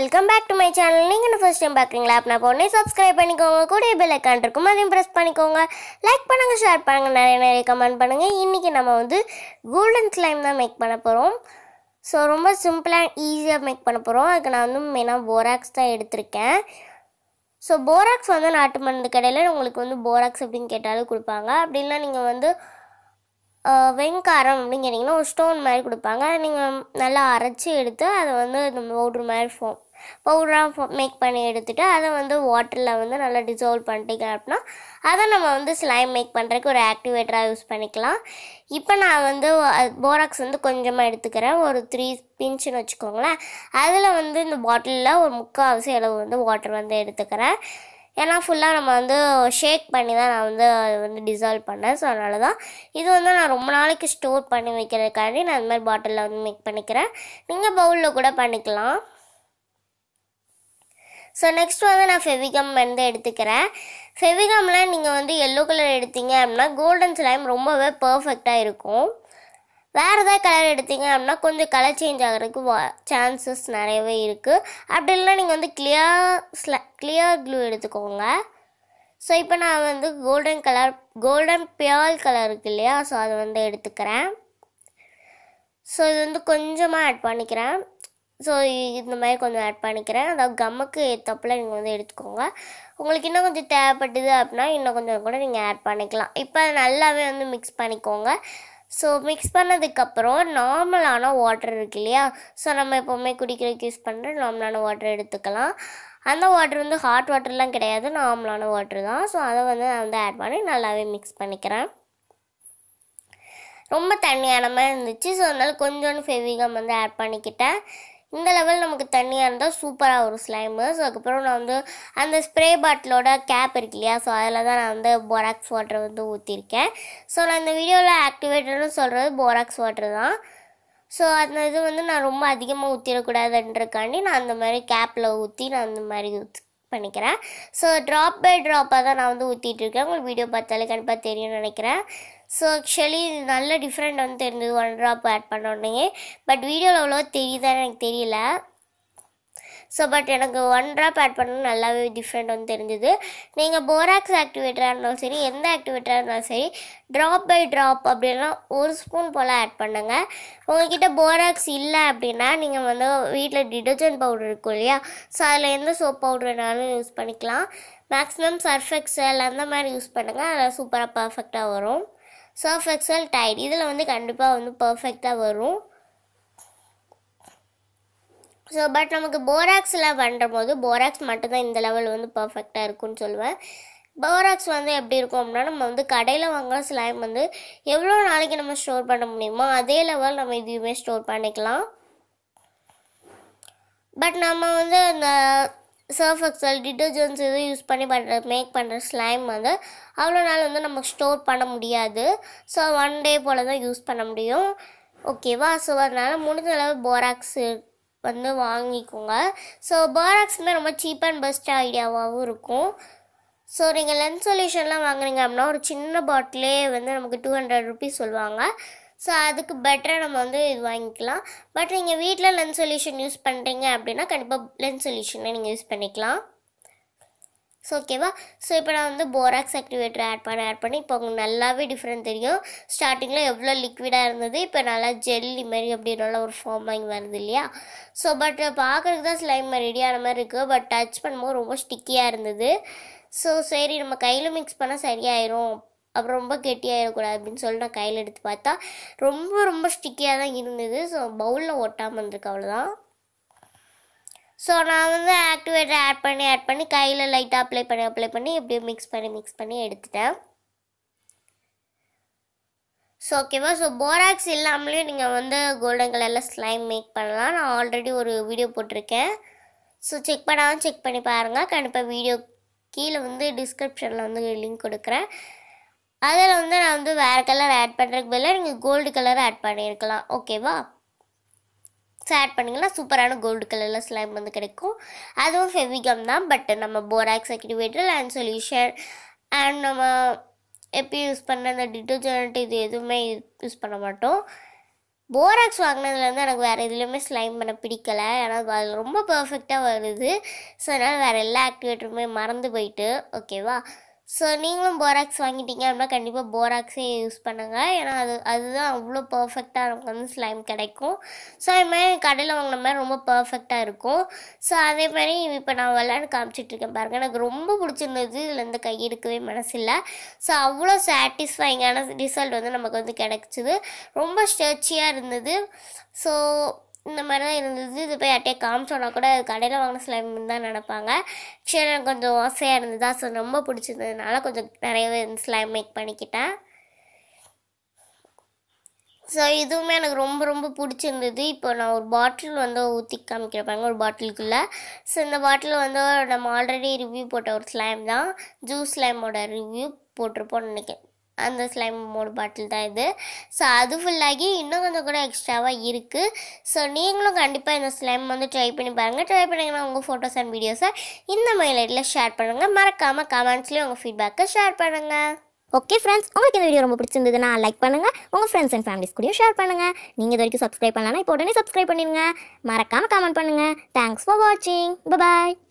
welcome back to my channel நீங்கள் என்ன first time பார்க்குறீங்களா அப்படின்னா உடனே சப்ஸ்கிரைப் பண்ணிக்கோங்க கூட பெல் ஐக்கான் இருக்கும் அதையும் ப்ரெஸ் பண்ணிக்கோங்க லைக் பண்ணுங்கள் ஷேர் பண்ணுங்கள் நிறைய நிறைய கமெண்ட் பண்ணுங்கள் இன்றைக்கி நம்ம வந்து கோல்டன் ஸ்லைம் தான் மேக் பண்ண போகிறோம் ஸோ ரொம்ப சிம்பிளாக ஈஸியாக மேக் பண்ண போகிறோம் அதுக்கு நான் வந்து மெயினாக போராக்ஸ் தான் எடுத்திருக்கேன் ஸோ போராக்ஸ் வந்து நாட்டு மருந்து கடையில் உங்களுக்கு வந்து போராக்ஸ் அப்படின்னு கேட்டாலும் கொடுப்பாங்க அப்படின்னா நீங்கள் வந்து ஆஹ், வெங்காரம் அப்படின்னு கேட்டிங்கன்னா ஒரு ஸ்டோன் மாதிரி கொடுப்பாங்க அதை நீங்கள் நல்லா அரைச்சி எடுத்து அதை வந்து இந்த பவுட்ரு மாதிரி ஃபோம் பவுடராக மேக் பண்ணி எடுத்துட்டு அதை வந்து வாட்டரில் வந்து நல்லா டிசால்வ் பண்ணிட்டீங்க அப்படின்னா அதை நம்ம வந்து ஸ்லைம் மேக் பண்ணுறதுக்கு ஒரு ஆக்டிவேட்டராக யூஸ் பண்ணிக்கலாம் இப்போ நான் வந்து போராக்ஸ் வந்து கொஞ்சமாக எடுத்துக்கிறேன் ஒரு த்ரீ பிஞ்சுன்னு வச்சுக்கோங்களேன் அதில் வந்து இந்த பாட்டிலில் ஒரு முக்கால்வாசி அளவு வந்து வாட்டர் வந்து எடுத்துக்கிறேன் ஏன்னா ஃபுல்லாக நம்ம வந்து ஷேக் பண்ணி தான் நான் வந்து அதை வந்து டிசால்வ் பண்ணேன் ஸோ அதனால தான் இது வந்து நான் ரொம்ப நாளைக்கு ஸ்டோர் பண்ணி வைக்கிறதுக்காண்டி நான் இந்த மாதிரி பாட்டிலில் வந்து மேக் பண்ணிக்கிறேன் நீங்கள் பவுலில் கூட பண்ணிக்கலாம் ஸோ நெக்ஸ்ட் வந்து நான் ஃபெவிகம் வந்து எடுத்துக்கிறேன் ஃபெவிகமில் நீங்கள் வந்து எல்லோ கலர் எடுத்தீங்க அப்படின்னா கோல்டன் ஸ்லைம் ரொம்பவே பர்ஃபெக்டாக இருக்கும் வேறு ஏதாவது கலர் எடுத்தீங்க அப்படின்னா கொஞ்சம் கலர் சேஞ்ச் ஆகிறதுக்கு வா சான்சஸ் நிறையவே இருக்குது அப்படி இல்லைனா நீங்கள் வந்து கிளியர் ஸ்ல கிளியர் க்ளூ எடுத்துக்கோங்க ஸோ இப்போ நான் வந்து golden colour golden pearl colour இருக்கு இல்லையா ஸோ அதை வந்து எடுத்துக்கிறேன் ஸோ இது வந்து கொஞ்சமாக ஆட் பண்ணிக்கிறேன் ஸோ இந்த மாதிரி கொஞ்சம் ஆட் பண்ணிக்கிறேன் அதாவது கம்முக்கு ஏற்றப்பில் நீங்கள் வந்து எடுத்துக்கோங்க உங்களுக்கு இன்னும் கொஞ்சம் தேவைப்பட்டது அப்படின்னா இன்னும் கொஞ்சம் கூட நீங்கள் ஆட் பண்ணிக்கலாம் இப்போ அது நல்லாவே வந்து மிக்ஸ் பண்ணிக்கோங்க ஸோ மிக்ஸ் பண்ணதுக்கப்புறம் நார்மலான வாட்டர் இருக்கு இல்லையா ஸோ நம்ம எப்போவுமே குடிக்கிறதுக்கு யூஸ் பண்ணுற நார்மலான வாட்டர் எடுத்துக்கலாம் அந்த வாட்டர் வந்து ஹாட் வாட்டர்லாம் கிடையாது நார்மலான வாட்டர் தான் ஸோ அதை வந்து நான் வந்து ஆட் பண்ணி நல்லாவே மிக்ஸ் பண்ணிக்கிறேன் ரொம்ப தண்ணியான மாதிரி இருந்துச்சு ஸோ அதனால கொஞ்சோண்டு ஃபெவிகம் வந்து ஆட் பண்ணிக்கிட்டேன் இந்த லெவல் நமக்கு தண்ணியாக இருந்தால் சூப்பராக வரும் ஸ்லைமு ஸோ அதுக்கப்புறம் நான் வந்து அந்த ஸ்ப்ரே பாட்டிலோட கேப் இருக்கு இல்லையா ஸோ அதில் தான் நான் வந்து போராக்ஸ் வாட்டர் வந்து ஊற்றிருக்கேன் ஸோ நான் இந்த வீடியோவில் ஆக்டிவேட்டர்னு சொல்கிறது போராக்ஸ் வாட்டர் தான் ஸோ அந்த இது வந்து நான் ரொம்ப அதிகமாக ஊற்றிடக்கூடாதுன்றக்காண்டி நான் அந்த மாதிரி கேப்பில் ஊற்றி நான் அந்த மாதிரி ஊத் பண்ணிக்கிறேன் ஸோ ட்ராப் பை ட்ராப்பாக தான் நான் வந்து ஊற்றிட்டு இருக்கேன் உங்களுக்கு வீடியோ பார்த்தாலே கண்டிப்பாக தெரியும்னு நினைக்கிறேன் ஸோ ஆக்சுவலி நல்ல டிஃப்ரெண்ட் வந்து தெரிஞ்சது ஒன் ட்ராப் ஆட் பண்ண உடனே பட் வீடியோவில் அவ்வளோ தெரியுதான்னு எனக்கு தெரியல ஸோ பட் எனக்கு ஒன் ட்ராப் ஆட் பண்ண நல்லாவே டிஃப்ரெண்ட் வந்து தெரிஞ்சுது நீங்கள் போராக்ஸ் ஆக்டிவேட்டராக இருந்தாலும் சரி எந்த ஆக்டிவேட்டராக இருந்தாலும் சரி ட்ராப் பை ட்ராப் அப்படின்னா ஒரு ஸ்பூன் போல் ஆட் பண்ணுங்கள் உங்ககிட்ட போராக்ஸ் இல்லை அப்படின்னா நீங்கள் வந்து வீட்டில் டிடர்ஜென்ட் பவுடர் இருக்கும் இல்லையா ஸோ அதில் எந்த சோப் பவுடர் வேணாலும் யூஸ் பண்ணிக்கலாம் மேக்ஸிமம் சர்ஃப் எக்ஸல் அந்த மாதிரி யூஸ் பண்ணுங்கள் அதில் சூப்பராக பர்ஃபெக்டாக வரும் சர்ஃப் எக்ஸல் டைட் இதில் வந்து கண்டிப்பாக வந்து பர்ஃபெக்டாக வரும் ஸோ பட் நமக்கு போராக்ஸில் பண்ணுற போது போராக்ஸ் மட்டும்தான் இந்த லெவல் வந்து பர்ஃபெக்டாக இருக்கும்னு சொல்லுவேன் போராக்ஸ் வந்து எப்படி இருக்கும் அப்படின்னா நம்ம வந்து கடையில் வாங்குற ஸ்லைம் வந்து எவ்வளோ நாளைக்கு நம்ம ஸ்டோர் பண்ண முடியுமோ அதே லெவல் நம்ம இதையுமே ஸ்டோர் பண்ணிக்கலாம் பட் நம்ம வந்து இந்த சர்ஃப் எக்ஸல் டிட்டர்ஜென்ட்ஸ் இது யூஸ் பண்ணி பண்ணுற மேக் பண்ணுற ஸ்லைம் வந்து அவ்வளோ நாள் வந்து நம்ம ஸ்டோர் பண்ண முடியாது ஸோ ஒன் டே போல் தான் யூஸ் பண்ண முடியும் ஓகேவா ஸோ அதனால் முடிஞ்ச அளவு போராக்ஸ் வந்து வாங்கிக்கோங்க ஸோ போராக்ஸுமே ரொம்ப சீப் அண்ட் பெஸ்ட் ஐடியாவாகவும் இருக்கும் ஸோ நீங்கள் லென்ஸ் சொல்யூஷன்லாம் வாங்குறீங்க அப்படின்னா ஒரு சின்ன பாட்டிலே வந்து நமக்கு டூ ஹண்ட்ரட் ருபீஸ் சொல்லுவாங்க ஸோ அதுக்கு பெட்டராக நம்ம வந்து இது வாங்கிக்கலாம் பட் நீங்கள் வீட்டில் லென்ஸ் சொல்யூஷன் யூஸ் பண்ணுறீங்க அப்படின்னா கண்டிப்பாக லென்ஸ் சொல்யூஷனை நீங்கள் யூஸ் பண்ணிக்கலாம் ஸோ ஓகேவா ஸோ இப்போ நான் வந்து போராக்ஸ் ஆக்டிவேட்டர் ஆட் பண்ண ஆட் பண்ணி இப்போ உங்களுக்கு நல்லாவே டிஃப்ரெண்ட் தெரியும் ஸ்டார்டிங்கில் எவ்வளோ லிக்விடாக இருந்தது இப்போ நல்லா ஜெல்லி மாதிரி அப்படி நல்லா ஒரு ஃபார்ம் ஆகி வருது இல்லையா ஸோ பட் பார்க்குறதுக்கு தான் ஸ்லைம் ரெடியான மாதிரி இருக்குது பட் டச் பண்ணும்போது ரொம்ப ஸ்டிக்கியாக இருந்தது ஸோ சரி நம்ம கையில் மிக்ஸ் பண்ணால் சரியாயிரும் அப்புறம் ரொம்ப கெட்டியாயிடக்கூடாது அப்படின்னு சொல்லி நான் கையில் எடுத்து பார்த்தா ரொம்ப ரொம்ப ஸ்டிக்கியாக தான் இருந்தது ஸோ பவுலில் ஒட்டாமல் இருந்திருக்கு அவ்வளோதான் ஸோ நான் வந்து ஆக்டிவேட்டர் ஆட் பண்ணி ஆட் பண்ணி கையில் லைட்டாக அப்ளை பண்ணி அப்ளை பண்ணி எப்படியோ மிக்ஸ் பண்ணி மிக்ஸ் பண்ணி எடுத்துட்டேன் ஸோ ஓகேவா ஸோ போராக்ஸ் இல்லாமலே நீங்கள் வந்து கோல்டன் கலரில் ஸ்லைம் மேக் பண்ணலாம் நான் ஆல்ரெடி ஒரு வீடியோ போட்டிருக்கேன் ஸோ செக் பண்ணாமல் செக் பண்ணி பாருங்கள் கண்டிப்பாக வீடியோ கீழே வந்து டிஸ்கிரிப்ஷனில் வந்து லிங்க் கொடுக்குறேன் அதில் வந்து நான் வந்து வேறு கலர் ஆட் பண்ணுறதுக்கு பதிலாக நீங்கள் கோல்டு கலர் ஆட் பண்ணியிருக்கலாம் ஓகேவா ஸோ ஆட் பண்ணிங்கன்னா சூப்பரான கோல்டு கலரில் ஸ்லைம் வந்து கிடைக்கும் அதுவும் ஃபெவிகம் தான் பட் நம்ம borax activator and solution and நம்ம எப்பயும் யூஸ் பண்ண அந்த டிட்டர்ஜென்ட் இது எதுவுமே யூஸ் பண்ண மாட்டோம் போராக்ஸ் வாங்கினதுலேருந்து எனக்கு வேறு எதுலேயுமே ஸ்லைம் பண்ண பிடிக்கல ஏன்னா அது ரொம்ப பர்ஃபெக்டாக வருது ஸோ அதனால் வேறு எல்லா ஆக்டிவேட்டருமே மறந்து போயிட்டு ஓகேவா ஸோ நீங்களும் போராக்ஸ் வாங்கிட்டீங்க அப்படின்னா கண்டிப்பாக போராக்ஸே யூஸ் பண்ணுங்கள் ஏன்னா அது அதுதான் அவ்வளோ பர்ஃபெக்டாக நமக்கு வந்து ஸ்லைம் கிடைக்கும் ஸோ அது மாதிரி கடையில் வாங்கின மாதிரி ரொம்ப பர்ஃபெக்டாக இருக்கும் ஸோ அதே மாதிரி இப்போ நான் விளையாண்டு காமிச்சிட்ருக்கேன் பாருங்கள் எனக்கு ரொம்ப பிடிச்சிருந்தது இதில் இருந்து கை எடுக்கவே மனசில்லை ஸோ அவ்வளோ சாட்டிஸ்ஃபைங்கான ரிசல்ட் வந்து நமக்கு வந்து கிடச்சிது ரொம்ப ஸ்ட்ரெச்சியாக இருந்தது ஸோ இந்த மாதிரி தான் இருந்தது இது போய் யார்ட்டையே காமிச்சோன்னா கூட அது கடையில் வாங்கின ஸ்லைம் தான் நினைப்பாங்க சரி எனக்கு கொஞ்சம் ஆசையாக இருந்ததா ஸோ ரொம்ப பிடிச்சிருந்ததுனால கொஞ்சம் நிறையவே ஸ்லைம் மேக் பண்ணிக்கிட்டேன் ஸோ இதுவுமே எனக்கு ரொம்ப ரொம்ப பிடிச்சிருந்தது இப்போ நான் ஒரு பாட்டில் வந்து ஊற்றி காமிக்கிறப்பாங்க ஒரு பாட்டிலுக்குள்ளே ஸோ இந்த பாட்டில் வந்து நம்ம ஆல்ரெடி ரிவ்யூ போட்ட ஒரு ஸ்லைம் தான் ஜூஸ் ஸ்லைமோட ரிவ்யூ போட்டிருப்போம்னு நினைக்கிறேன் அந்த ஸ்லைமோட பாட்டில் தான் இது ஸோ அது ஃபுல்லாகி இன்னும் கொஞ்சம் கூட எக்ஸ்ட்ராவாக இருக்குது ஸோ நீங்களும் கண்டிப்பாக இந்த ஸ்லைம் வந்து ட்ரை பண்ணி பாருங்கள் ட்ரை பண்ணிங்கன்னா உங்கள் ஃபோட்டோஸ் அண்ட் வீடியோஸை இந்த மெயில் ஐடியில் ஷேர் பண்ணுங்கள் மறக்காமல் கமெண்ட்ஸ்லேயும் உங்கள் ஃபீட்பேக்கை ஷேர் பண்ணுங்கள் ஓகே ஃப்ரெண்ட்ஸ் உங்களுக்கு இந்த வீடியோ ரொம்ப பிடிச்சிருந்ததுன்னா லைக் பண்ணுங்கள் உங்கள் ஃப்ரெண்ட்ஸ் அண்ட் ஃபேமிலிஸ் கூடயும் ஷேர் பண்ணுங்கள் நீங்கள் இது வரைக்கும் சப்ஸ்கிரைப் பண்ணலன்னா இப்போ உடனே சப்ஸ்கிரைப் பண்ணிடுங்க மறக்காமல் கமெண்ட் பண்ணுங்கள் தேங்க்ஸ் ஃபார் வாட்சிங் பாய்